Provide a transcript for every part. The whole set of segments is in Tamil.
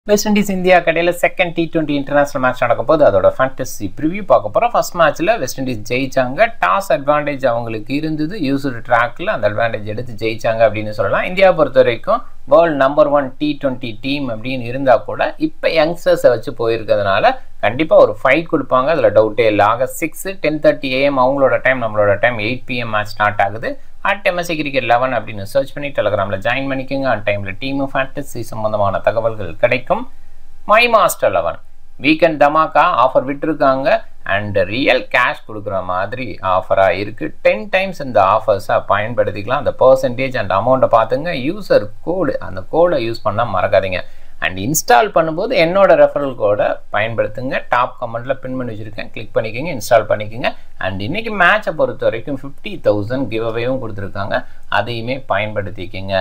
வெஸ்ட் இண்டீஸ் இந்தியா கடையில் second T twenty international match நடக்கும் போது அதோட ஃபேண்டசி ப்ரிவியூ பார்க்க போகிறோம் ஃபர்ஸ்ட் மேட்ச்சில் வெஸ்ட் இண்டீஸ் ஜெயிச்சாங்க டாஸ் அட்வான்டேஜ் அவங்களுக்கு இருந்தது யூஸ்டு ட்ராக்கில் அந்த அட்வான்டேஜ் எடுத்து ஜெயிச்சாங்க அப்படின்னு சொல்லலாம் இந்தியா பொறுத்த வரைக்கும் world number one T twenty team அப்படின்னு இருந்தால் கூட இப்போ யங்ஸ்டர்ஸை வச்சு போயிருக்கிறதுனால கண்டிப்பாக ஒரு ஃபைட் கொடுப்பாங்க அதில் டவுட்டே இல்லை August six ten thirty AM அவங்களோட டைம் நம்மளோட time eight PM match start ஆகுது அட் எம்எஸ்சி கிரிக்கெட் லெவன் அப்படின்னு சர்ச் பண்ணி டெலகிராமில் ஜாயின் பண்ணிக்கோங்க அட் டைமில் டீமு ஃபேண்டசி சம்பந்தமான தகவல்கள் கிடைக்கும் மை மாஸ்டர் லெவன் வீக்கெண்ட் தமாக்கா ஆஃபர் விட்டுருக்காங்க அண்ட் ரியல் கேஷ் கொடுக்குற மாதிரி ஆஃபராக இருக்குது டென் டைம்ஸ் இந்த ஆஃபர்ஸை பயன்படுத்திக்கலாம் அந்த பர்சன்டேஜ் அண்ட் அமௌண்ட்டை பார்த்துங்க யூசர் கோடு அந்த கோடை யூஸ் பண்ணால் மறக்காதீங்க அண்ட் இன்ஸ்டால் பண்ணும்போது என்னோட ரெஃபரல் கோடை பயன்படுத்துங்க டாப் கமெண்ட்டில் பின் பண்ணி வச்சுருக்கேன் கிளிக் பண்ணிக்கோங்க இன்ஸ்டால் பண்ணிக்கோங்க அண்ட் இன்றைக்கி மேட்சை பொறுத்த வரைக்கும் ஃபிஃப்டி தௌசண்ட் கிவ் அவேவும் கொடுத்துருக்காங்க அதையுமே பயன்படுத்திக்கங்க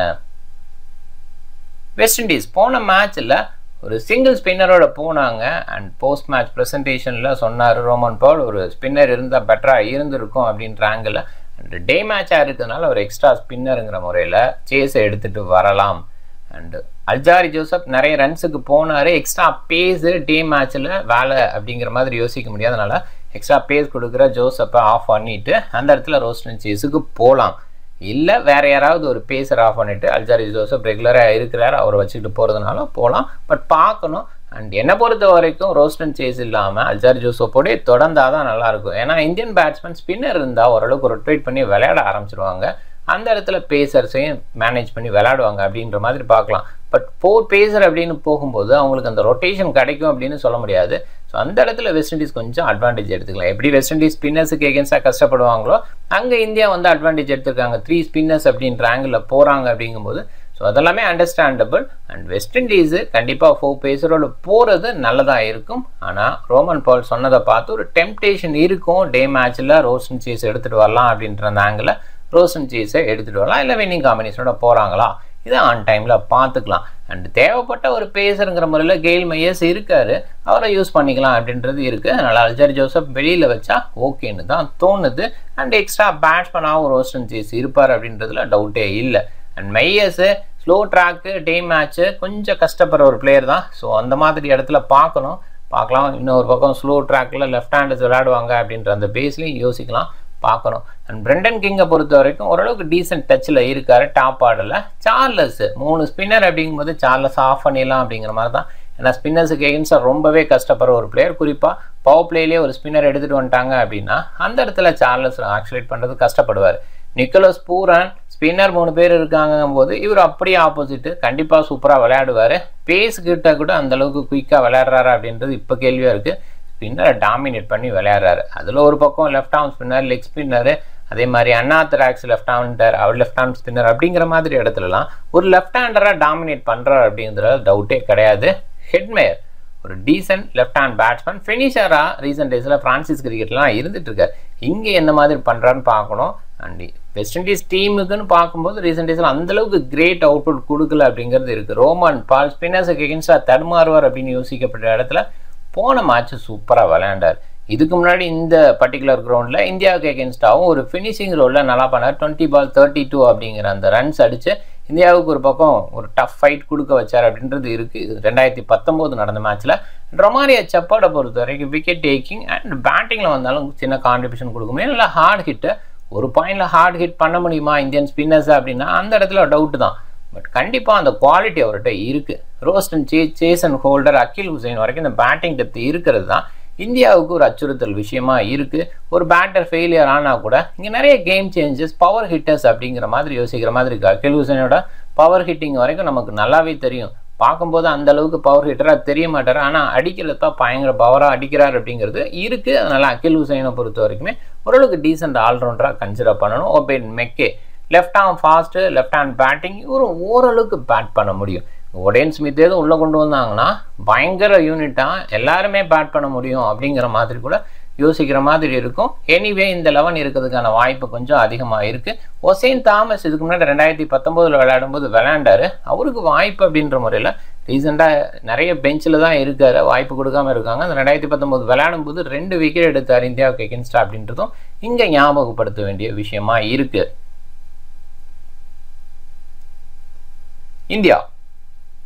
வெஸ்ட் இண்டீஸ் போன மேட்ச்சில் ஒரு சிங்கிள் ஸ்பின்னரோட போனாங்க அண்ட் போஸ்ட் மேட்ச் ப்ரெசன்டேஷனில் சொன்னார் ரோமன் பால் ஒரு ஸ்பின்னர் இருந்தால் பெட்டராக இருந்திருக்கும் அப்படின்ற ஆங்கிள் அண்ட் டே மேட்சாக இருக்கிறதுனால ஒரு எக்ஸ்ட்ரா ஸ்பின்னருங்கிற முறையில் சேஸை எடுத்துகிட்டு வரலாம் அண்டு அல்ஜாரி ஜோசப் நிறைய ரன்ஸுக்கு போனார் எக்ஸ்ட்ரா பேஸு டே மேட்ச்சில் வேலை அப்படிங்கிற மாதிரி யோசிக்க முடியாதனால எக்ஸ்ட்ரா பேஸ் கொடுக்குற ஜோசப்பை ஆஃப் பண்ணிவிட்டு அந்த இடத்துல ரோஸ்டன் சேஸுக்கு போகலாம் இல்லை வேறு யாராவது ஒரு பேசர் ஆஃப் பண்ணிவிட்டு அல்ஜாரி ஜோசப் ரெகுலராக இருக்கிறார் அவரை வச்சுக்கிட்டு போகிறதுனால போகலாம் பட் பார்க்கணும் அண்ட் என்னை பொறுத்த வரைக்கும் ரோஸ்டன் சேஸ் இல்லாமல் அல்ஜாரி ஜோசப்போடே தொடர்ந்தால் தான் நல்லாயிருக்கும் ஏன்னா இந்தியன் பேட்ஸ்மேன் ஸ்பின்னர் இருந்தால் ஓரளவுக்கு ரொட்டேட் பண்ணி விளையாட ஆரம்பிச்சிருவாங்க அந்த இடத்துல பேசர்ஸையும் மேனேஜ் பண்ணி விளையாடுவாங்க அப்படின்ற மாதிரி பார்க்கலாம் பட் ஃபோர் பேசர் அப்படின்னு போகும்போது அவங்களுக்கு அந்த ரொட்டேஷன் கிடைக்கும் அப்படின்னு சொல்ல முடியாது ஸோ அந்த இடத்துல வெஸ்ட் இண்டீஸ் கொஞ்சம் அட்வான்டேஜ் எடுத்துக்கலாம் எப்படி வெஸ்ட் இண்டீஸ் ஸ்பின்னர்ஸுக்கு எகென்ஸ்டாக கஷ்டப்படுவாங்களோ அங்கே இந்தியா வந்து அட்வான்டேஜ் எடுத்திருக்காங்க த்ரீ ஸ்பின்னர்ஸ் அப்படின்ற ஆங்கிளில் போகிறாங்க அப்படிங்கும்போது ஸோ அதெல்லாமே அண்டர்ஸ்டாண்டபிள் அண்ட் வெஸ்ட் இண்டீஸு கண்டிப்பாக ஃபோர் பேசரோட போகிறது நல்லதாக இருக்கும் ஆனால் ரோமன் பால் சொன்னதை பார்த்து ஒரு டெம்டேஷன் இருக்கும் டே மேட்ச்சில் ரோஸ்டன் சீஸ் எடுத்துகிட்டு வரலாம் அப்படின்ற அந்த ஆங்கிளில் ரோசன் சீஸை எடுத்துகிட்டு வரலாம் இல்லை வின்னிங் காம்பினேஷனோட போகிறாங்களா இதை ஆன் டைமில் பார்த்துக்கலாம் அண்ட் தேவைப்பட்ட ஒரு பேசருங்கிற முறையில் கெயில் மையஸ் இருக்கார் அவரை யூஸ் பண்ணிக்கலாம் அப்படின்றது இருக்குது அதனால் அல்ஜாரி ஜோசப் வெளியில் வச்சா ஓகேன்னு தான் தோணுது அண்ட் எக்ஸ்ட்ரா பேட்ஸ்மனாகவும் ரோஸ்டன் சீஸ் இருப்பார் அப்படின்றதுல டவுட்டே இல்லை and Mayers slow track day match கொஞ்சம் கஷ்டப்படுற ஒரு பிளேயர் தான் ஸோ அந்த மாதிரி இடத்துல பார்க்கணும் பார்க்கலாம் இன்னொரு பக்கம் ஸ்லோ ட்ராக்கில் லெஃப்ட் ஹேண்டர்ஸ் விளையாடுவாங்க அப்படின்ற அந்த பேஸ்லையும் யோசிக்கலாம் பார்க்கணும் அண்ட் பிரெண்டன் கிங்கை பொறுத்த வரைக்கும் ஓரளவுக்கு டீசென்ட் டச்சில் இருக்கார் டாப் ஆர்டரில் சார்லஸ் மூணு ஸ்பின்னர் அப்படிங்கும்போது சார்லஸ் ஆஃப் பண்ணிடலாம் அப்படிங்கிற மாதிரி தான் ஏன்னா ஸ்பின்னர்ஸுக்கு எகென்ஸ்டாக ரொம்பவே கஷ்டப்படுற ஒரு பிளேயர் குறிப்பாக பவர் பிளேலேயே ஒரு ஸ்பின்னர் எடுத்துகிட்டு வந்துட்டாங்க அப்படின்னா அந்த இடத்துல சார்லஸ் ஆக்சுலேட் பண்ணுறது கஷ்டப்படுவார் நிக்கோலஸ் பூரன் ஸ்பின்னர் மூணு பேர் இருக்காங்கும் போது இவர் அப்படியே ஆப்போசிட்டு கண்டிப்பாக சூப்பராக விளையாடுவார் பேஸ் கிட்ட கூட அந்தளவுக்கு குயிக்காக விளையாடுறாரு அப்படின்றது இப்போ கேள்வியாக இருக்குது ஸ்பின்னரை டாமினேட் பண்ணி விளையாடுறாரு அதில் ஒரு பக்கம் left arm spinner leg spinner அதே மாதிரி அன்னாத்ராக்ஸ் லெஃப்ட் ஹேண்டர் அவர் லெஃப்ட் ஹேண்ட் ஸ்பின்னர் அப்படிங்கிற மாதிரி இடத்துலலாம் ஒரு லெஃப்ட் ஹேண்டராக டாமினேட் பண்ணுறாரு அப்படிங்கிறது டவுட்டே கிடையாது ஹெட்மேயர் ஒரு டீசென்ட் லெஃப்ட் ஹேண்ட் பேட்ஸ்மேன் ஃபினிஷராக ரீசெண்ட் டேஸில் ஃப்ரான்சிஸ் கிரிக்கெட்லாம் இருந்துட்டு இருக்கார் இங்கே எந்த மாதிரி பண்ணுறான்னு பார்க்கணும் அண்ட் வெஸ்ட் இண்டீஸ் டீமுக்குன்னு பார்க்கும்போது ரீசெண்ட் டேஸில் அந்தளவுக்கு கிரேட் அவுட்புட் கொடுக்கல அப்படிங்கிறது இருக்குது ரோமன் பால் ஸ்பின்னர்ஸுக்கு எகென்ஸ்டாக தடுமாறுவார் அப்படின்னு யோசிக்கப்பட்ட இடத்துல போன மேட்ச் சூப்பராக விளையாண்டார் இதுக்கு முன்னாடி இந்த பர்டிகுலர் கிரவுண்டில் இந்தியாவுக்கு எகென்ஸ்டாகவும் ஒரு ஃபினிஷிங் ரோலில் நல்லா பண்ணார் டுவெண்ட்டி பால் தேர்ட்டி டூ அப்படிங்கிற அந்த ரன்ஸ் அடித்து இந்தியாவுக்கு ஒரு பக்கம் ஒரு டஃப் ஃபைட் கொடுக்க வச்சார் அப்படின்றது இருக்குது இது ரெண்டாயிரத்தி பத்தொம்போது நடந்த மேட்ச்சில் ரொமாரியா செப்பாடை பொறுத்த வரைக்கும் விக்கெட் டேக்கிங் அண்ட் பேட்டிங்கில் வந்தாலும் சின்ன கான்ட்ரிபியூஷன் கொடுக்க முடியும் நல்லா ஹார்ட் ஹிட்டு ஒரு பாயிண்டில் ஹார்ட் ஹிட் பண்ண முடியுமா இந்தியன் ஸ்பின்னர்ஸ் அப்படின்னா அந்த இடத்துல டவுட் தான் பட் கண்டிப்பாக அந்த குவாலிட்டி அவர்கிட்ட இருக்குது ரோஸ்டன் சே சேசன் ஹோல்டர் அகில் ஹுசைன் வரைக்கும் இந்த பேட்டிங் டெப்த் இருக்கிறது தான் இந்தியாவுக்கு ஒரு அச்சுறுத்தல் விஷயமா இருக்குது ஒரு பேட்டர் ஃபெயிலியர் ஆனால் கூட இங்கே நிறைய கேம் சேஞ்சஸ் பவர் ஹிட்டர்ஸ் அப்படிங்கிற மாதிரி யோசிக்கிற மாதிரி இருக்குது அகில் ஹுசைனோட பவர் ஹிட்டிங் வரைக்கும் நமக்கு நல்லாவே தெரியும் பார்க்கும்போது அந்த அளவுக்கு பவர் ஹிட்டராக தெரிய மாட்டார் ஆனால் அடிக்கிறத பயங்கர பவராக அடிக்கிறார் அப்படிங்கிறது இருக்குது அதனால் அகில் ஹுசைனை பொறுத்த வரைக்குமே ஓரளவுக்கு டீசென்ட் ஆல்ரவுண்டராக கன்சிடர் பண்ணணும் Obed McCoy left hand fast left hand batting இவரும் ஓரளவுக்கு பேட் பண்ண முடியும் ஒடேன் ஸ்மித் எதுவும் உள்ளே கொண்டு வந்தாங்கன்னா பயங்கர யூனிட்டாக எல்லாருமே பேட் பண்ண முடியும் அப்படிங்கிற மாதிரி கூட யோசிக்கிற மாதிரி இருக்கும் எனிவே இந்த லெவன் இருக்கிறதுக்கான வாய்ப்பு கொஞ்சம் அதிகமாக இருக்குது ஒசைன் தாமஸ் இதுக்கு முன்னாடி ரெண்டாயிரத்தி பத்தொம்போதில் விளையாடும்போது விளையாண்டாரு அவருக்கு வாய்ப்பு அப்படின்ற முறையில் ரீசெண்டாக நிறைய பெஞ்சில் தான் இருக்கார் வாய்ப்பு கொடுக்காம இருக்காங்க அந்த ரெண்டாயிரத்தி பத்தொம்போது விளையாடும் போது ரெண்டு விக்கெட் எடுத்தார் இந்தியாவுக்கு எகென்ஸ்டா அப்படின்றதும் இங்கே ஞாபகப்படுத்த வேண்டிய விஷயமா இருக்குது இந்தியா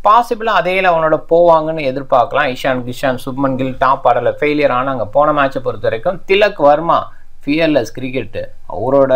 பாசிபிளாக அதே லெவனோட போவாங்கன்னு எதிர்பார்க்கலாம் ஈஷான் கிஷான் சுப்மன் கில் டாப் ஆடல ஃபெயிலியர் ஆனாங்க போன மேட்சை பொறுத்த வரைக்கும் திலக் வர்மா ஃபியர்லெஸ் கிரிக்கெட்டு அவரோட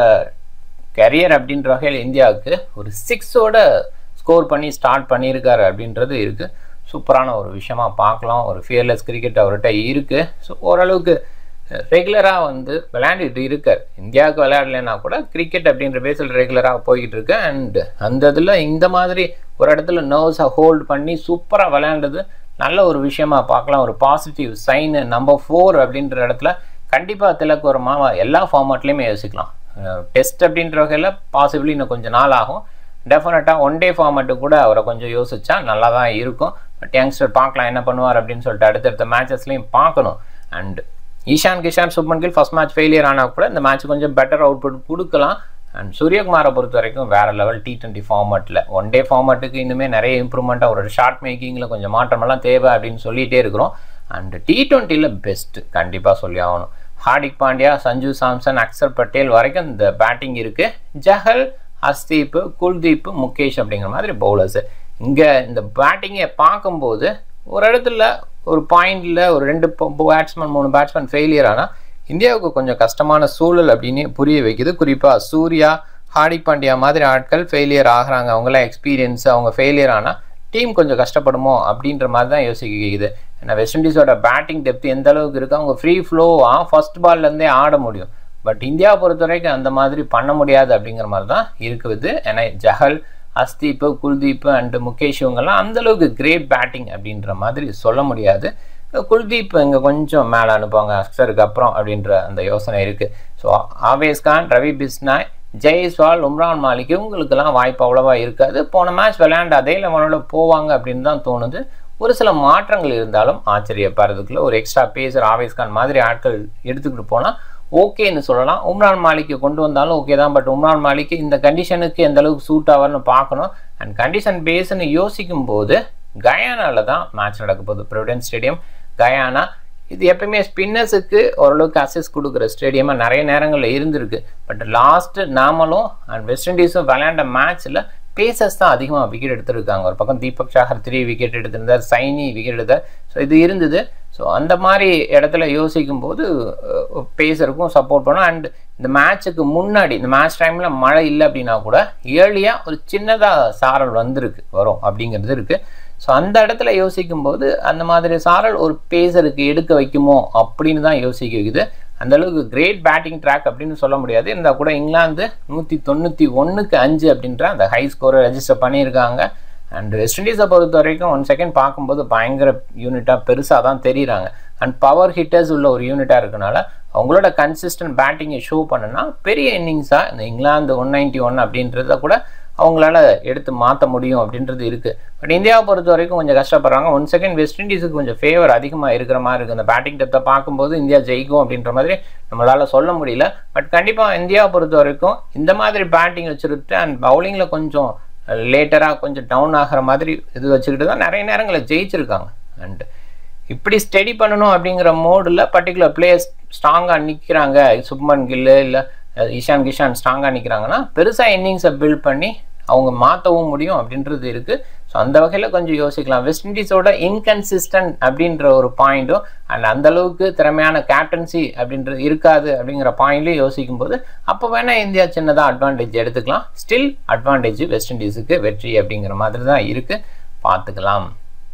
கரியர் அப்படின்ற வகையில் இந்தியாவுக்கு ஒரு சிக்ஸோட ஸ்கோர் பண்ணி ஸ்டார்ட் பண்ணியிருக்காரு அப்படின்றது இருக்குது சூப்பரான ஒரு விஷயமா பார்க்கலாம் ஒரு ஃபியர்லெஸ் கிரிக்கெட் அவர்கிட்ட இருக்குது ஸோ ஓரளவுக்கு ரெகுலராக வந்து விளையாண்டுட்டு இருக்கார் இந்தியாவுக்கு விளையாடலைன்னா கூட கிரிக்கெட் அப்படின்ற பேஸில் ரெகுலராக போய்கிட்டு இருக்கு அண்ட் அந்த இதில் இந்த மாதிரி ஒரு இடத்துல நர்வ்ஸை ஹோல்ட் பண்ணி சூப்பராக விளையாண்டது நல்ல ஒரு விஷயமா பார்க்கலாம் ஒரு பாசிட்டிவ் சைனு நம்பர் ஃபோர் அப்படின்ற இடத்துல கண்டிப்பாக திலக் ஒரு மாவா எல்லா ஃபார்மேட்லேயுமே யோசிக்கலாம் டெஸ்ட் அப்படின்ற வகையில் பாசிபிளி இன்னும் கொஞ்சம் நாள் ஆகும் டெஃபினட்டாக ஒன் டே ஃபார்மேட்டு கூட அவரை கொஞ்சம் யோசிச்சா நல்லா தான் இருக்கும் பட் யங்ஸ்டர் பார்க்கலாம் என்ன பண்ணுவார் அப்படின்னு சொல்லிட்டு அடுத்தடுத்த மேட்சஸ்லையும் பார்க்கணும் and Ishan Kishan Shubman Gill first match failure ஆனால் கூட இந்த மேட்ச் கொஞ்சம் பெட்டர் அவுட்புட் கொடுக்கலாம் அண்ட் சூரியகுமாரை பொறுத்த வரைக்கும் வேற லெவல் டி டுவெண்ட்டி ஃபார்மேட்டில் ஒன் டே ஃபார்மேட்டுக்கு இன்னுமே நிறைய இம்ப்ரூவ்மெண்ட் அவரோட ஷார்ட் மேக்கிங்கில் கொஞ்சம் மாற்றமெல்லாம் தேவை அப்படின்னு சொல்லிகிட்டே இருக்கிறோம் அண்ட் டி டுவெண்ட்டியில் பெஸ்ட்டு கண்டிப்பாக சொல்லி ஆகணும் ஹார்திக் பாண்டியா சஞ்சு சாம்சன் அக்சர் பட்டேல் வரைக்கும் இந்த பேட்டிங் இருக்குது ஜஹல் ஹர்ஸ்தீப் குல்தீப் முகேஷ் அப்படிங்கிற மாதிரி பவுலர்ஸு இங்கே இந்த பேட்டிங்கை பார்க்கும்போது ஒரு இடத்துல ஒரு பாயிண்டில் ஒரு ரெண்டு பேட்ஸ்மேன் மூணு பேட்ஸ்மேன் ஃபெயிலியர் ஆனால் இந்தியாவுக்கு கொஞ்சம் கஷ்டமான சூழல் அப்படின்னு புரிய வைக்குது குறிப்பாக சூர்யா ஹார்திக் பாண்டியா மாதிரி ஆட்கள் ஃபெயிலியர் ஆகிறாங்க அவங்களாம் எக்ஸ்பீரியன்ஸ் அவங்க ஃபெயிலியர் ஆனால் டீம் கொஞ்சம் கஷ்டப்படுமோ அப்படின்ற மாதிரி தான் யோசிக்குது ஏன்னா வெஸ்ட் இண்டீஸோட பேட்டிங் டெப்த் எந்த அளவுக்கு இருக்குது அவங்க ஃப்ரீ ஃப்ளோவாக ஃபர்ஸ்ட் பால்லேருந்தே ஆட முடியும் பட் இந்தியா பொறுத்த வரைக்கும் அந்த மாதிரி பண்ண முடியாது அப்படிங்கிற மாதிரி தான் இருக்குது ஏன்னா ஜஹல் அஸ்தீப் குல்தீப் அண்டு முகேஷ் இவங்கெல்லாம் அந்தளவுக்கு கிரேட் பேட்டிங் அப்படின்ற மாதிரி சொல்ல முடியாது குல்தீப் இங்கே கொஞ்சம் மேலே அனுப்புவாங்க அக்சருக்கு அப்புறம் அப்படின்ற அந்த யோசனை இருக்குது ஸோ ஆவேஸ் கான் ரவி பிஸ்னாய் ஜெய்ஸ்வால் உம்ரான் மாலிக் இவங்களுக்கெல்லாம் வாய்ப்பு அவ்வளோவா இருக்காது போன மேட்ச் விளையாண்டு அதே லெவனோட போவாங்க அப்படின்னு தான் தோணுது ஒரு சில மாற்றங்கள் இருந்தாலும் ஆச்சரியப்படுறதுக்குள்ள ஒரு எக்ஸ்ட்ரா பேசர் ஆவேஸ் கான் மாதிரி ஆட்கள் எடுத்துக்கிட்டு போனால் ஓகேன்னு சொல்லலாம் உம்ரான் மாலிக்கு கொண்டு வந்தாலும் ஓகே தான் பட் உம்ரான் மாலிக்கு இந்த கண்டிஷனுக்கு எந்த அளவுக்கு சூட் ஆவார்னு பார்க்கணும் அண்ட் கண்டிஷன் பேஸ்ன்னு யோசிக்கும் போது கயானால தான் மேட்ச் நடக்க போகுது ப்ரொவிடன்ஸ் ஸ்டேடியம் கயானா இது எப்பயுமே ஸ்பின்னர்ஸுக்கு ஓரளவுக்கு அசஸ் கொடுக்குற ஸ்டேடியமாக நிறைய நேரங்களில் இருந்திருக்கு பட் லாஸ்ட்டு நாமளும் அண்ட் வெஸ்ட் இண்டீஸும் விளையாண்ட மேட்ச்சில் பேசர்ஸ் தான் அதிகமாக விக்கெட் எடுத்திருக்காங்க ஒரு பக்கம் தீபக் சாகர் த்ரீ விக்கெட் எடுத்திருந்தார் சைனி விக்கெட் எடுத்தார் ஸோ இது இருந்தது ஸோ அந்த மாதிரி இடத்துல யோசிக்கும் போது பேசருக்கும் சப்போர்ட் பண்ணோம் அண்ட் இந்த மேட்ச்சுக்கு முன்னாடி இந்த மேட்ச் டைமில் மழை இல்லை அப்படின்னா கூட ஏர்லியாக ஒரு சின்னதாக சாரல் வந்திருக்கு வரும் அப்படிங்கிறது இருக்குது ஸோ அந்த இடத்துல யோசிக்கும் போது அந்த மாதிரி சாரல் ஒரு பேசருக்கு எடுக்க வைக்குமோ அப்படின்னு தான் யோசிக்க வைக்குது அந்த அளவுக்கு கிரேட் பேட்டிங் ட்ராக் அப்படின்னு சொல்ல முடியாது இருந்தால் கூட இங்கிலாந்து நூற்றி தொண்ணூற்றி ஒன்றுக்கு அஞ்சு அப்படின்ற அந்த ஹை ஸ்கோரை ரெஜிஸ்டர் பண்ணியிருக்காங்க அண்ட் வெஸ்ட் இண்டீஸை பொறுத்த வரைக்கும் ஒன் செகண்ட் பார்க்கும்போது பயங்கர யூனிட்டாக பெருசாக தான் தெரியுறாங்க அண்ட் பவர் ஹிட்டர்ஸ் உள்ள ஒரு யூனிட்டாக இருக்கனால அவங்களோட கன்சிஸ்டன்ட் பேட்டிங்கை ஷோ பண்ணுனா பெரிய இன்னிங்ஸாக இந்த இங்கிலாந்து ஒன் நைன்டி ஒன் அப்படின்றத கூட அவங்களால எடுத்து மாற்ற முடியும் அப்படின்றது இருக்குது பட் இந்தியாவை பொறுத்த வரைக்கும் கொஞ்சம் கஷ்டப்படுறாங்க ஒன் செகண்ட் வெஸ்ட் இண்டீஸுக்கு கொஞ்சம் ஃபேவர் அதிகமாக இருக்கிற மாதிரி இருக்குது அந்த பேட்டிங் டெப்த்தை பார்க்கும்போது இந்தியா ஜெயிக்கும் அப்படின்ற மாதிரி நம்மளால் சொல்ல முடியல பட் கண்டிப்பாக இந்தியாவை பொறுத்த வரைக்கும் இந்த மாதிரி பேட்டிங் வச்சுருட்டு அண்ட் பவுலிங்கில் கொஞ்சம் லேட்டராக கொஞ்சம் டவுன் ஆகிற மாதிரி இது வச்சுக்கிட்டு தான் நிறைய நேரங்களில் ஜெயிச்சிருக்காங்க அண்ட் இப்படி ஸ்டடி பண்ணணும் அப்படிங்கிற மோடில் பர்டிகுலர் பிளேயர்ஸ் ஸ்ட்ராங்காக நிற்கிறாங்க சுப்மன் கில்லு இல்லை ஈஷான் கிஷான் ஸ்ட்ராங்காக நிற்கிறாங்கன்னா பெருசாக இன்னிங்ஸை பில்ட் பண்ணி அவங்க மாற்றவும் முடியும் அப்படின்றது இருக்குது ஸோ அந்த வகையில் கொஞ்சம் யோசிக்கலாம் வெஸ்ட் இண்டீஸோட இன்கன்சிஸ்டன்ட் அப்படின்ற ஒரு பாயிண்ட்டும் அண்ட் அந்த அளவுக்கு திறமையான கேப்டன்சி அப்படின்றது இருக்காது அப்படிங்கிற பாயிண்ட்லையும் யோசிக்கும் போது அப்போ வேணால் இந்தியா சின்னதாக அட்வான்டேஜ் எடுத்துக்கலாம் ஸ்டில் அட்வான்டேஜ் வெஸ்ட் இண்டீஸுக்கு வெற்றி அப்படிங்கிற மாதிரி தான் இருக்குது பார்த்துக்கலாம்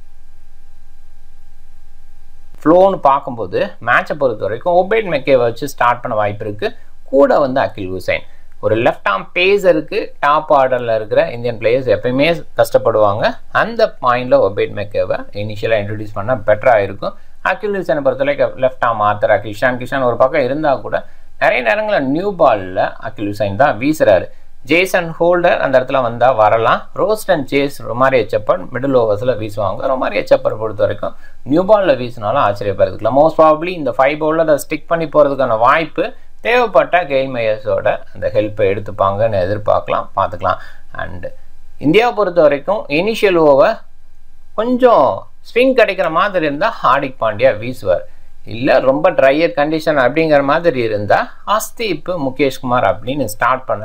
ஃப்ளோன்னு பார்க்கும்போது மேட்சை பொறுத்த வரைக்கும் ஒபேட் மெக்கேவை வச்சு ஸ்டார்ட் பண்ண வாய்ப்பு இருக்குது கூட வந்து அகில் ஹுசைன் ஒரு லெஃப்ட் ஆர்ம் பேஸருக்கு டாப் ஆர்டரில் இருக்கிற இந்தியன் பிளேயர்ஸ் எப்பயுமே கஷ்டப்படுவாங்க அந்த பாயிண்டில் ஒபேட் மெக்கேவை இனிஷியலாக இன்ட்ரடியூஸ் பண்ணால் பெட்டராக இருக்கும் அகில் ஹுசைனை பொறுத்தவரைக்கும் லெஃப்ட் ஆர்ம் ஆத்தர் அகில் கிஷான் கிஷான் ஒரு பக்கம் இருந்தால் கூட நிறைய நேரங்களில் நியூ பாலில் அகில் ஹுசைன் தான் வீசுறாரு ஜேசன் ஹோல்டர் அந்த இடத்துல வந்தால் வரலாம் Roston Chase Romario Shepherd middle ஓவர்ஸில் வீசுவாங்க ரொமாரி எச்சப்பர் பொறுத்த வரைக்கும் நியூ பாலில் வீசினாலும் ஆச்சரியப்படுறதுக்கலாம் மோஸ்ட் ப்ராபப்ளி இந்த ஃபைவ் பவுலில் அதை ஸ்டிக் பண்ணி போகிறதுக்கான வாய்ப்பு தேவைப்பட்ட கெயில் மையர்ஸோட அந்த ஹெல்ப்பை எடுத்துப்பாங்கன்னு எதிர்பார்க்கலாம் பார்த்துக்கலாம் அண்டு இந்தியாவை பொறுத்த வரைக்கும் இனிஷியல் ஓவர் கொஞ்சம் ஸ்விங் கிடைக்கிற மாதிரி இருந்தால் ஹார்திக் பாண்டியா வீசுவார் இல்லை ரொம்ப ட்ரையர் கண்டிஷன் அப்படிங்கிற மாதிரி இருந்தால் அஸ்தீப் முகேஷ்குமார் அப்படின்னு ஸ்டார்ட் பண்ணலாம்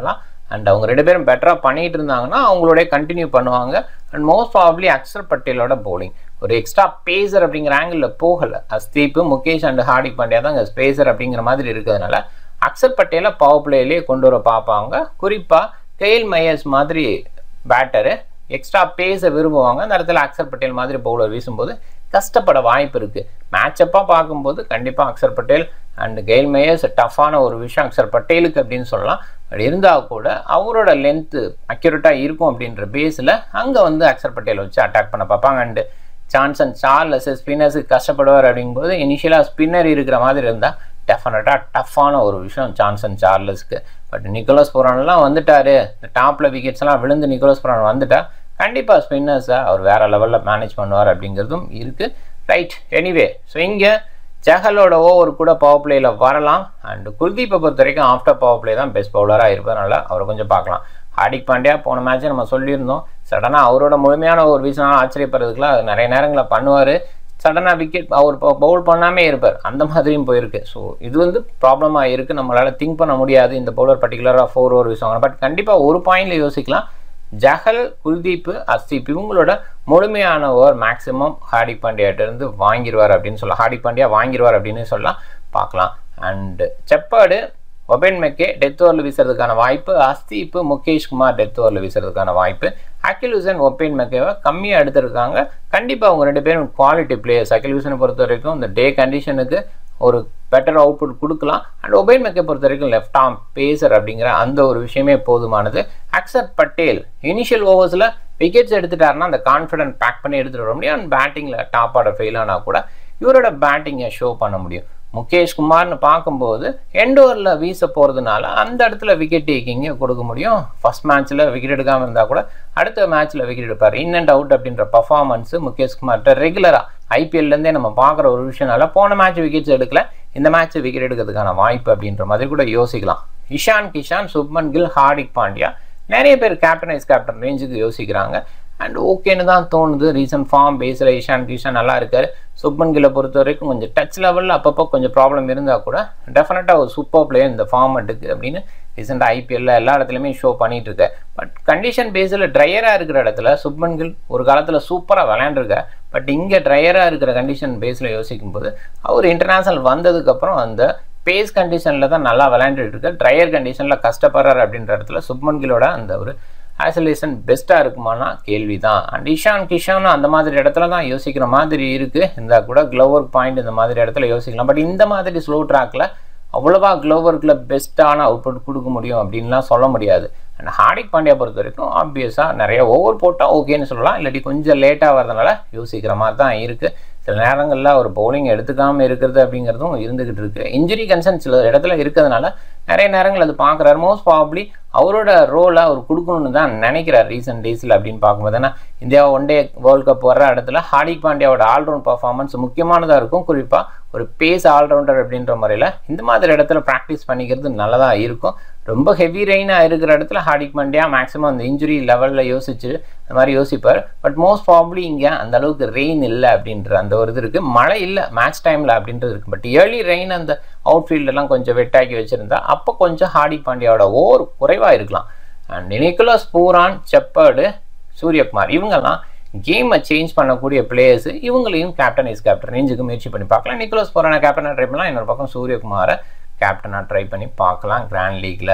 அண்ட் அவங்க ரெண்டு பேரும் பெட்டராக பண்ணிட்டு இருந்தாங்கன்னா அவங்களோட கண்டினியூ பண்ணுவாங்க அண்ட் மோஸ்ட் ப்ராப்ளி அக்ஷர் பட்டேலோட bowling ஒரு எக்ஸ்ட்ரா பேசர் அப்படிங்கிற ஆங்கிளில் போகலை அஸ்தீப் முகேஷ் அண்ட் ஹார்திக் பாண்டியா தான் அங்கே பேசர் அப்படிங்கிற மாதிரி இருக்கிறதுனால அக்ஷர் பட்டேலை பவர் பிளேலேயே கொண்டு வர பார்ப்பாங்க குறிப்பாக கெயில் மையர்ஸ் மாதிரி பேட்டரு எக்ஸ்ட்ரா பேச விரும்புவாங்க அந்த இடத்துல அக்ஷர் பட்டேல் மாதிரி பவுலர் வீசும்போது கஷ்டப்பட வாய்ப்பு இருக்குது மேட்சப்பாக பார்க்கும்போது கண்டிப்பாக Axar Patel and Kyle Mayers டஃப்பான ஒரு விஷயம் அக்ஷர் பட்டேலுக்கு அப்படின்னு சொல்லலாம் பட் இருந்தால் கூட அவரோட லென்த்து அக்யூரேட்டாக இருக்கும் அப்படின்ற பேஸில் அங்கே வந்து அக்ஷர் பட்டேல் வச்சு அட்டாக் பண்ண பார்ப்பாங்க அண்டு சான்சன் சார்லஸ் ஸ்பின்னர்ஸுக்கு கஷ்டப்படுவார் அப்படிங்கும்போது இனிஷியலாக ஸ்பின்னர் இருக்கிற மாதிரி இருந்தால் டெஃபினட்டாக டஃப்பான ஒரு விஷயம் சான்சன் சார்லஸ்க்கு பட் நிக்கோலஸ் புரான்லாம் வந்துட்டாரு இந்த டாப்பில் விக்கெட்ஸ்லாம் விழுந்து நிக்கோலஸ் புரான் வந்துட்டா கண்டிப்பாக ஸ்பின்னர்ஸை அவர் வேறு லெவலில் மேனேஜ் பண்ணுவார் அப்படிங்கிறதும் இருக்குது ரைட் எனிவே ஸோ இங்கே ஜஹலோட ஓவர் கூட பவர் பிளேயில் வரலாம் அண்ட் குல்தீப்பை பொறுத்த வரைக்கும் ஆஃப்டர் பவர் பிளே தான் பெஸ்ட் பவுலராக இருப்பதனால அவரை கொஞ்சம் பார்க்கலாம் ஹார்திக் பாண்டியா போன மேட்ச்சை நம்ம சொல்லியிருந்தோம் சடனாக அவரோட முழுமையான ஒரு வீசினாலும் ஆச்சரியப்படுறதுக்குலாம் அது நிறைய நேரங்களில் பண்ணுவார் சடனாக விக்கெட் அவர் பவுல் பண்ணாமே இருப்பார் அந்த மாதிரியும் போயிருக்கு ஸோ இது வந்து ப்ராப்ளமாக இருக்குது நம்மளால் திங்க் பண்ண முடியாது இந்த பவுலர் பர்டிகுலராக ஃபோர் ஓவர் வீசுவாங்க பட் கண்டிப்பாக ஒரு பாயிண்டில் யோசிக்கலாம் ஜஹல் குல்தீப் அஸ்தீப் இவங்களோட முழுமையான ஓவர் மேக்ஸிமம் ஹார்திக் பாண்டியாட்டிருந்து வாங்கிடுவார் அப்படின்னு சொல்லலாம் ஹார்திக் பாண்டியா வாங்கிடுவார் அப்படின்னு சொல்லலாம் பார்க்கலாம் and Shepherd Obed McCoy death ஓவரில் வீசுறதுக்கான வாய்ப்பு அஸ்தீப் முகேஷ் குமார் டெத் ஓவரில் வீசுறதுக்கான வாய்ப்பு அகில் ஹுசன் ஒபென் மெக்கேவை கம்மியாக எடுத்திருக்காங்க கண்டிப்பாக அவங்க ரெண்டு பேரும் குவாலிட்டி பிளேயர்ஸ் அகில் ஹுசனை பொறுத்த வரைக்கும் இந்த டே கண்டிஷனுக்கு ஒரு பெட்டர் அவுட்புட் கொடுக்கலாம் அண்ட் ஒபைன் மெக்கை பொறுத்த வரைக்கும் லெஃப்ட் ஆம் பேசர் அப்படிங்கிற அந்த ஒரு விஷயமே போதுமானது அக்சர் பட்டேல் இனிஷியல் ஓவர்ஸில் விக்கெட்ஸ் எடுத்துட்டாருன்னா அந்த கான்ஃபிடென்ட் பேக் பண்ணி எடுத்துகிட்டு வர முடியும் அண்ட் பேட்டிங்கில் டாப் ஆர்டர் ஃபெயில் ஆனால் கூட இவரோட பேட்டிங்கை ஷோ பண்ண முடியும் முகேஷ் குமார்னு பார்க்கும்போது எண்ட் ஓவரில் வீச போகிறதுனால அந்த இடத்துல விக்கெட் டேக்கிங்கை கொடுக்க முடியும் ஃபர்ஸ்ட் மேட்ச்சில் விக்கெட் எடுக்காமல் இருந்தால் கூட அடுத்த மேட்ச்சில் விக்கெட் எடுப்பார் இன் அண்ட் அவுட் அப்படின்ற பர்ஃபார்மன்ஸு முகேஷ் குமார்கிட்ட ரெகுலராக ஐபிஎல்லேருந்தே நம்ம பார்க்குற ஒரு விஷயம்னால போன மேட்ச் விக்கெட்ஸ் எடுக்கல இந்த மேட்ச் விக்கெட் எடுக்கிறதுக்கான வாய்ப்பு அப்படின்ற மாதிரி கூட யோசிக்கலாம் இஷான் கிஷான் சுப்மன் கில் ஹார்திக் பாண்டியா நிறைய பேர் கேப்டன் ஐஸ் கேப்டன் ரேஞ்சுக்கு யோசிக்கிறாங்க அண்ட் ஓகேன்னு தான் தோணுது ரீசன்ட் ஃபார்ம் பேஸில் இஷான் கிஷான் நல்லா இருக்கார் சுப்மன் கில்லை பொறுத்த வரைக்கும் கொஞ்சம் டச் லெவலில் அப்பப்போ கொஞ்சம் ப்ராப்ளம் இருந்தால் கூட டெஃபினட்டாக ஒரு சூப்பர் பிளேயர் இந்த ஃபார்மெட்டுக்கு அப்படின்னு ரீசெண்டாக ஐபிஎல்ல எல்லா இடத்துலையுமே ஷோ பண்ணிட்டு இருக்க பட் கண்டிஷன் பேஸில் ட்ரையராக இருக்கிற இடத்துல சுப்மன் கில் ஒரு காலத்தில் சூப்பராக விளையாண்டுருக்க பட் இங்கே ட்ரையராக இருக்கிற கண்டிஷன் பேஸில் யோசிக்கும் போது அவர் இன்டர்நேஷ்னல் வந்ததுக்கப்புறம் அந்த பேஸ் கண்டிஷனில் தான் நல்லா விளையாண்டுட்டு இருக்க ட்ரையர் கண்டிஷனில் கஷ்டப்படுறாரு அப்படின்ற இடத்துல சுப்மன் கிலோட அந்த ஒரு ஐசோலேஷன் பெஸ்ட்டாக இருக்குமானா கேள்வி தான் அண்ட் இஷான் கிஷான் அந்த மாதிரி இடத்துல தான் யோசிக்கிற மாதிரி இருக்குது இந்த கூட க்ளோவர் பாயிண்ட் இந்த மாதிரி இடத்துல யோசிக்கலாம் பட் இந்த மாதிரி ஸ்லோ ட்ராக்கில் அவ்வளோவா க்ளோவர்க்கில் பெஸ்ட்டான அவுட்புட் கொடுக்க முடியும் அப்படின்லாம் சொல்ல முடியாது அண்ட் ஹார்திக் பாண்டியா பொறுத்த வரைக்கும் ஆப்வியஸாக நிறைய ஓவர் போட்டால் ஓகேன்னு சொல்லலாம் இல்லாட்டி கொஞ்சம் லேட்டாக வரதுனால யோசிக்கிற மாதிரி தான் இருக்குது சில நேரங்களில் ஒரு பவுலிங் எடுத்துக்காமல் இருக்கிறது அப்படிங்கிறதும் இருந்துக்கிட்டு இருக்குது இன்ஜுரி கன்சர்ன் சில இடத்துல இருக்கிறதுனால நிறைய நேரங்கள் அது பார்க்குறாரு மோஸ்ட் ப்ராப்ளி அவரோட ரோலை அவர் கொடுக்கணும்னு தான் நினைக்கிறார் ரீசெண்ட் டேஸில் அப்படின்னு பார்க்கும்போது ஏன்னா India one day world cup வர்ற இடத்துல ஹார்திக் பாண்டியாவோட ஆல்ரவுண்ட் பர்ஃபார்மன்ஸ் முக்கியமானதாக இருக்கும் குறிப்பாக ஒரு பேஸ் ஆல்ரவுண்டர் அப்படின்ற முறையில் இந்த மாதிரி இடத்துல ப்ராக்டிஸ் பண்ணிக்கிறது நல்லதாக இருக்கும் ரொம்ப ஹெவி ரெயினாக இருக்கிற இடத்துல ஹார்திக் பாண்டியா மேக்ஸிமம் அந்த இன்ஜுரி லெவலில் யோசிச்சு அந்த மாதிரி யோசிப்பார் பட் மோஸ்ட் ப்ராப்ளி இங்கே அந்த அளவுக்கு ரெயின் இல்லை அப்படின்ற அந்த ஒரு இது இருக்குது மழை இல்லை மேட்ச் டைமில் அப்படின்றது இருக்குது பட் ஏர்லி ரெயின் அந்த அவுட்ஃபீல்டெல்லாம் கொஞ்சம் வெட்டாக்கி வச்சுருந்தா அப்போ கொஞ்சம் ஹார்திக் பாண்டியாவோட ஓவர் குறைவாக இருக்கலாம் and Nicholas Pooran Shepherd Suryakumar இவங்கெல்லாம் கேமை சேஞ்ச் பண்ணக்கூடிய பிளேயர்ஸ் இவங்களையும் கேப்டன் இஸ் கேப்டன் ரேஞ்சுக்கு முயற்சி பண்ணி பார்க்கலாம் நிக்கோலஸ் பூரான கேப்டனாக ட்ரை பண்ணலாம் இன்னொரு பக்கம் சூரியகுமாரை கேப்டனாக ட்ரை பண்ணி பார்க்கலாம் கிராண்ட் லீக்ல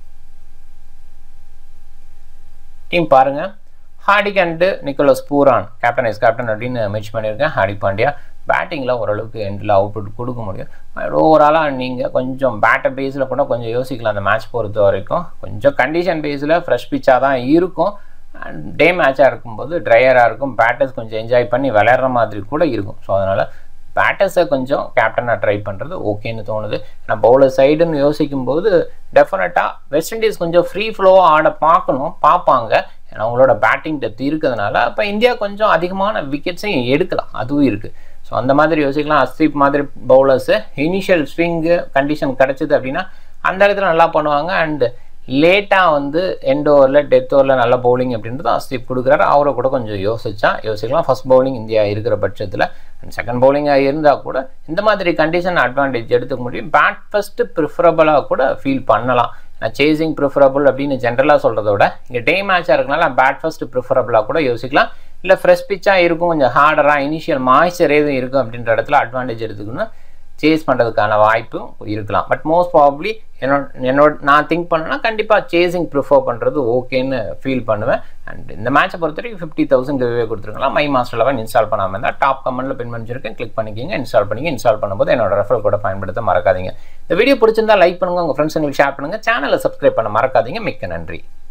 டீம் பாருங்க Hardik and Nicholas Pooran captain is captain அப்படின்னு முயற்சி பண்ணியிருக்கேன் ஹார்டிக் பாண்டியா பேட்டிங்கில் ஓரளவுக்கு எண்டில் அவுட்புட் கொடுக்க முடியும் ஓவராலாக நீங்கள் கொஞ்சம் பேட்டர் பேஸில் கூட கொஞ்சம் யோசிக்கலாம் அந்த மேட்ச் பொறுத்த வரைக்கும் கொஞ்சம் கண்டிஷன் பேஸில் ஃப்ரெஷ் பிச்சாக தான் இருக்கும் அண்ட் டே மேட்சாக இருக்கும்போது ட்ரையராக இருக்கும் பேட்டர்ஸ் கொஞ்சம் என்ஜாய் பண்ணி விளையாடுற மாதிரி கூட இருக்கும் ஸோ அதனால் பேட்டர்ஸை கொஞ்சம் கேப்டனாக ட்ரை பண்ணுறது ஓகேன்னு தோணுது நான் பவுலர் சைடுன்னு யோசிக்கும் போது டெஃபினட்டாக வெஸ்ட் இண்டீஸ் கொஞ்சம் ஃப்ரீ ஃப்ளோவாக ஆட பார்க்கணும் பார்ப்பாங்க ஏன்னா அவங்களோட பேட்டிங் டெப்த் இருக்கிறதுனால அப்போ இந்தியா கொஞ்சம் அதிகமான விக்கெட்ஸையும் எடுக்கலாம் அதுவும் இருக்குது ஸோ அந்த மாதிரி யோசிக்கலாம் அஸ்தீப் மாதிரி பவுலர்ஸு இனிஷியல் ஸ்விங்கு கண்டிஷன் கிடச்சிது அப்படின்னா அந்த இடத்துல நல்லா பண்ணுவாங்க அண்டு லேட்டாக வந்து எண்ட் ஓவரில் டெத் ஓவரில் நல்ல பவுலிங் அப்படின்றது அஸ்தீப் கொடுக்குறாரு அவரை கூட கொஞ்சம் யோசிச்சா யோசிக்கலாம் ஃபர்ஸ்ட் பவுலிங் இந்தியா இருக்கிற பட்சத்தில் அண்ட் செகண்ட் பவுலிங்காக இருந்தால் கூட இந்த மாதிரி கண்டிஷன் அட்வான்டேஜ் எடுத்துக்க முடியும் பேட் ஃபஸ்ட்டு ப்ரிஃபரபுளாக கூட ஃபீல் பண்ணலாம் நான் சேசிங் ப்ரிஃபரபுள் அப்படின்னு ஜென்ரலாக சொல்கிறத விட இங்கே டே மேட்சாக இருக்கனால பேட் ஃபர்ஸ்ட் ப்ரிஃபரபுளாக கூட யோசிக்கலாம் இல்லை ஃப்ரெஷ் பிச்சாக இருக்கும் கொஞ்சம் ஹார்டராக இனிஷியல் மாய்ச்சர் எதுவும் இருக்கும் அப்படின்ற இடத்துல அட்வான்டேஜ் எடுத்துக்கணும் சேஸ் பண்ணுறதுக்கான வாய்ப்பும் இருக்கலாம் பட் மோஸ்ட் ப்ராபப்ளி என்னோட என்னோட நான் திங்க் பண்ணேன்னா கண்டிப்பாக சேசிங் ப்ரிஃபர் பண்ணுறது ஓகேன்னு ஃபீல் பண்ணுவேன் அண்ட் இந்த மேட்சை பொறுத்த வரைக்கும் ஃபிஃப்டி தௌசண்ட் கிவே கொடுத்துருக்கலாம் மை மாஸ்டர் லெவன் இன்ஸ்டால் பண்ணாமல் இருந்தால் டாப் கமெண்ட்டில் பின் பண்ணிச்சிருக்கேன் கிளிக் பண்ணிக்கிங்க இன்ஸ்டால் பண்ணிங்க இன்ஸ்டால் பண்ணும்போது என்னோட ரெஃபர் கூட பயன்படுத்த மறக்காதீங்க இந்த வீடியோ பிடிச்சிருந்தா லைக் பண்ணுங்கள் உங்கள் ஃப்ரெண்ட்ஸுங்களுக்கு ஷேர் பண்ணுங்கள் சேனலை சப்ஸ்கிரைப் பண்ண மறக்காதீங்க மிக்க நன்றி